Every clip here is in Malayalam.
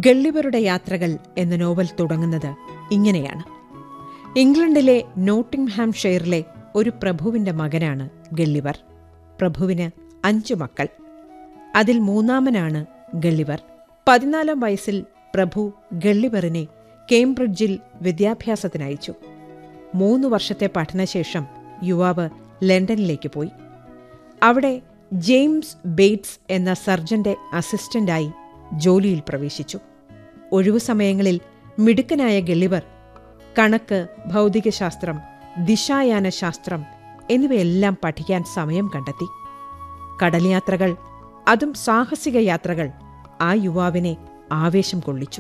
ഗള്ളിവരുടെ യാത്രകൾ എന്ന നോവൽ തുടങ്ങുന്നത് ഇങ്ങനെയാണ് ഇംഗ്ലണ്ടിലെ നോട്ടിംഗ്ഹാംഷെയറിലെ ഒരു പ്രഭുവിന്റെ മകനാണ് ഗള്ളിവർ പ്രഭുവിന് അഞ്ചു മക്കൾ അതിൽ മൂന്നാമനാണ് ഗള്ളിവർ പതിനാലാം വയസ്സിൽ പ്രഭു ഗള്ളിവറിനെ കേംബ്രിഡ്ജിൽ വിദ്യാഭ്യാസത്തിനയച്ചു മൂന്ന് വർഷത്തെ പഠനശേഷം യുവാവ് ലണ്ടനിലേക്ക് പോയി അവിടെ ജെയിംസ് ബെയ്റ്റ്സ് എന്ന സർജന്റെ അസിസ്റ്റന്റായി ജോലിയിൽ പ്രവേശിച്ചു ഒഴിവു സമയങ്ങളിൽ മിടുക്കനായ ഗളിവർ കണക്ക് ഭൗതികശാസ്ത്രം ദിശായാന ശാസ്ത്രം എന്നിവയെല്ലാം പഠിക്കാൻ സമയം കണ്ടെത്തി കടൽയാത്രകൾ അതും സാഹസിക യാത്രകൾ ആ യുവാവിനെ ആവേശം കൊള്ളിച്ചു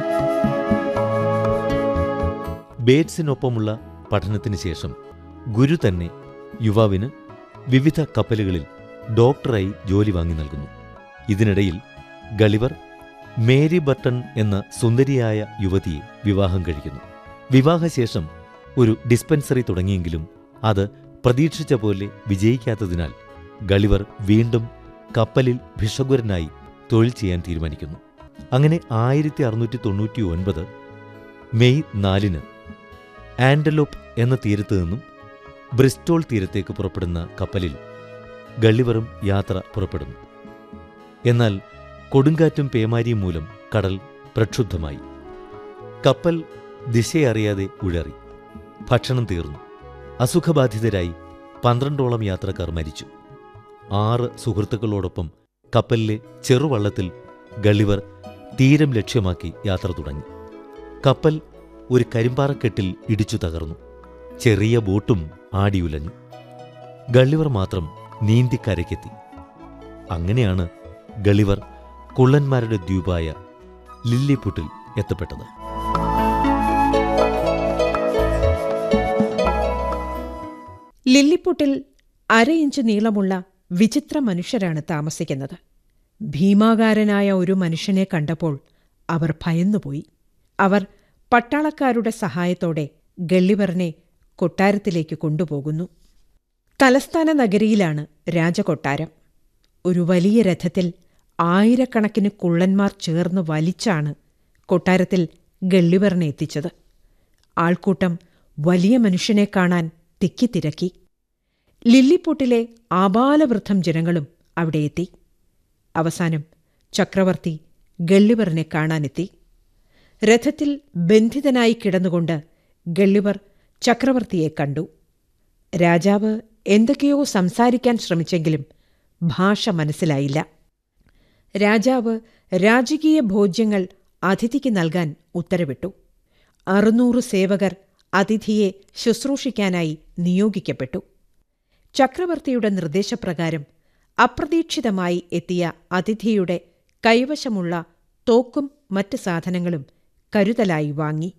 ബേറ്റ്സിനൊപ്പമുള്ള പഠനത്തിന് ശേഷം ഗുരു തന്നെ യുവാവിന് വിവിധ കപ്പലുകളിൽ ഡോക്ടറായി ജോലി വാങ്ങി നൽകുന്നു ഇതിനിടയിൽ ഗളിവർ മേരി ബർട്ടൺ എന്ന സുന്ദരിയായ യുവതിയെ വിവാഹം കഴിക്കുന്നു വിവാഹശേഷം ഒരു ഡിസ്പെൻസറി തുടങ്ങിയെങ്കിലും അത് പ്രതീക്ഷിച്ച പോലെ വിജയിക്കാത്തതിനാൽ ഗളിവർ വീണ്ടും കപ്പലിൽ ഭിഷഗ്വരനായി തൊഴിൽ ചെയ്യാൻ തീരുമാനിക്കുന്നു അങ്ങനെ ആയിരത്തി അറുന്നൂറ്റി തൊണ്ണൂറ്റി ഒൻപത് മെയ് നാലിന് ആൻഡലോപ്പ് എന്ന തീരത്ത് നിന്നും ബ്രിസ്റ്റോൾ തീരത്തേക്ക് പുറപ്പെടുന്ന കപ്പലിൽ ഗള്ളിവറും യാത്ര പുറപ്പെടുന്നു എന്നാൽ കൊടുങ്കാറ്റും പേമാരിയും മൂലം കടൽ പ്രക്ഷുബ്ധമായി കപ്പൽ ദിശയറിയാതെ ഉഴറി ഭക്ഷണം തീർന്നു അസുഖബാധിതരായി പന്ത്രണ്ടോളം യാത്രക്കാർ മരിച്ചു ആറ് സുഹൃത്തുക്കളോടൊപ്പം കപ്പലിലെ ചെറുവള്ളത്തിൽ ഗള്ളിവർ തീരം ലക്ഷ്യമാക്കി യാത്ര തുടങ്ങി കപ്പൽ ഒരു കരിമ്പാറക്കെട്ടിൽ ഇടിച്ചു തകർന്നു ചെറിയ ബോട്ടും ആടിയുലഞ്ഞു ഗള്ളിവർ മാത്രം നീന്തി കരയ്ക്കെത്തി അങ്ങനെയാണ് ഗളിവർ കുള്ളന്മാരുടെ ദ്വീപായ ലില്ലിപുട്ടിൽ എത്തപ്പെട്ടത് ലില്ലിപ്പൊട്ടിൽ അര ഇഞ്ച് നീളമുള്ള വിചിത്ര മനുഷ്യരാണ് താമസിക്കുന്നത് ഭീമാകാരനായ ഒരു മനുഷ്യനെ കണ്ടപ്പോൾ അവർ ഭയന്നുപോയി അവർ പട്ടാളക്കാരുടെ സഹായത്തോടെ ഗള്ളിവറിനെ കൊട്ടാരത്തിലേക്ക് കൊണ്ടുപോകുന്നു തലസ്ഥാന നഗരിയിലാണ് രാജകൊട്ടാരം ഒരു വലിയ രഥത്തിൽ ആയിരക്കണക്കിന് കുള്ളന്മാർ ചേർന്ന് വലിച്ചാണ് കൊട്ടാരത്തിൽ ഗള്ളിവറിനെ എത്തിച്ചത് ആൾക്കൂട്ടം വലിയ മനുഷ്യനെ കാണാൻ തിക്കിത്തിരക്കി ലില്ലിപ്പൊട്ടിലെ ആബാലവൃദ്ധം ജനങ്ങളും അവിടെ എത്തി അവസാനം ചക്രവർത്തി ഗള്ളിവറിനെ കാണാനെത്തി രഥത്തിൽ ബന്ധിതനായി കിടന്നുകൊണ്ട് ഗള്ളിവർ ചക്രവർത്തിയെ കണ്ടു രാജാവ് എന്തൊക്കെയോ സംസാരിക്കാൻ ശ്രമിച്ചെങ്കിലും ഭാഷ മനസ്സിലായില്ല രാജാവ് രാജകീയ ഭോജ്യങ്ങൾ അതിഥിക്ക് നൽകാൻ ഉത്തരവിട്ടു അറുന്നൂറ് സേവകർ അതിഥിയെ ശുശ്രൂഷിക്കാനായി നിയോഗിക്കപ്പെട്ടു ചക്രവർത്തിയുടെ നിർദ്ദേശപ്രകാരം അപ്രതീക്ഷിതമായി എത്തിയ അതിഥിയുടെ കൈവശമുള്ള തോക്കും മറ്റ് സാധനങ്ങളും കരുതലായി വാങ്ങി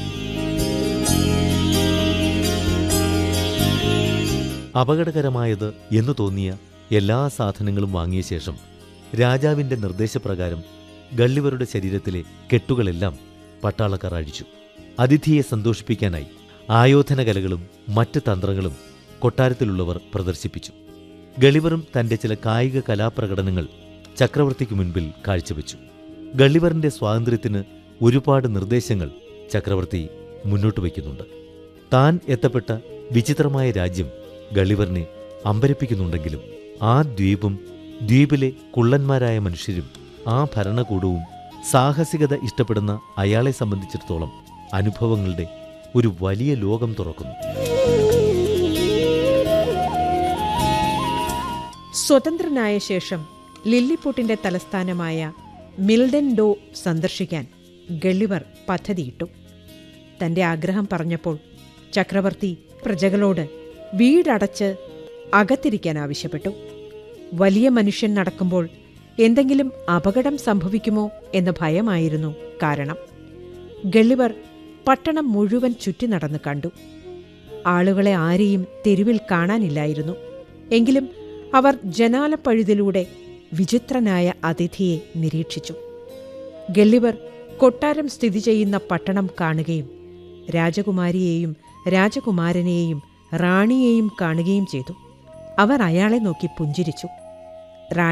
അപകടകരമായത് എന്നു തോന്നിയ എല്ലാ സാധനങ്ങളും വാങ്ങിയ ശേഷം രാജാവിന്റെ നിർദ്ദേശപ്രകാരം ഗള്ളിവരുടെ ശരീരത്തിലെ കെട്ടുകളെല്ലാം പട്ടാളക്കാർ അഴിച്ചു അതിഥിയെ സന്തോഷിപ്പിക്കാനായി ആയോധന കലകളും മറ്റ് തന്ത്രങ്ങളും കൊട്ടാരത്തിലുള്ളവർ പ്രദർശിപ്പിച്ചു ഗളിവറും തന്റെ ചില കായിക കലാപ്രകടനങ്ങൾ ചക്രവർത്തിക്ക് മുൻപിൽ കാഴ്ചവെച്ചു ഗള്ളിവറിന്റെ സ്വാതന്ത്ര്യത്തിന് ഒരുപാട് നിർദ്ദേശങ്ങൾ ചക്രവർത്തി മുന്നോട്ട് വയ്ക്കുന്നുണ്ട് താൻ എത്തപ്പെട്ട വിചിത്രമായ രാജ്യം ഗളിവറിനെ അമ്പരപ്പിക്കുന്നുണ്ടെങ്കിലും ആ ദ്വീപും ദ്വീപിലെ കുള്ളന്മാരായ മനുഷ്യരും ആ ഭരണകൂടവും സാഹസികത ഇഷ്ടപ്പെടുന്ന അയാളെ സംബന്ധിച്ചിടത്തോളം അനുഭവങ്ങളുടെ ഒരു വലിയ ലോകം തുറക്കുന്നു സ്വതന്ത്രനായ ശേഷം ലില്ലിപ്പൊട്ടിന്റെ തലസ്ഥാനമായ മിൽഡൻ ഡോ സന്ദർശിക്കാൻ ഗള്ളിവർ പദ്ധതിയിട്ടു തന്റെ ആഗ്രഹം പറഞ്ഞപ്പോൾ ചക്രവർത്തി പ്രജകളോട് വീടടച്ച് അകത്തിരിക്കാൻ ആവശ്യപ്പെട്ടു വലിയ മനുഷ്യൻ നടക്കുമ്പോൾ എന്തെങ്കിലും അപകടം സംഭവിക്കുമോ എന്ന ഭയമായിരുന്നു കാരണം ഗള്ളിവർ പട്ടണം മുഴുവൻ ചുറ്റി നടന്ന് കണ്ടു ആളുകളെ ആരെയും തെരുവിൽ കാണാനില്ലായിരുന്നു എങ്കിലും അവർ ജനാലപ്പഴുതിലൂടെ വിചിത്രനായ അതിഥിയെ നിരീക്ഷിച്ചു ഗള്ളിവർ കൊട്ടാരം സ്ഥിതി ചെയ്യുന്ന പട്ടണം കാണുകയും രാജകുമാരിയെയും രാജകുമാരനെയും റാണിയെയും കാണുകയും ചെയ്തു അവർ അയാളെ നോക്കി പുഞ്ചിരിച്ചു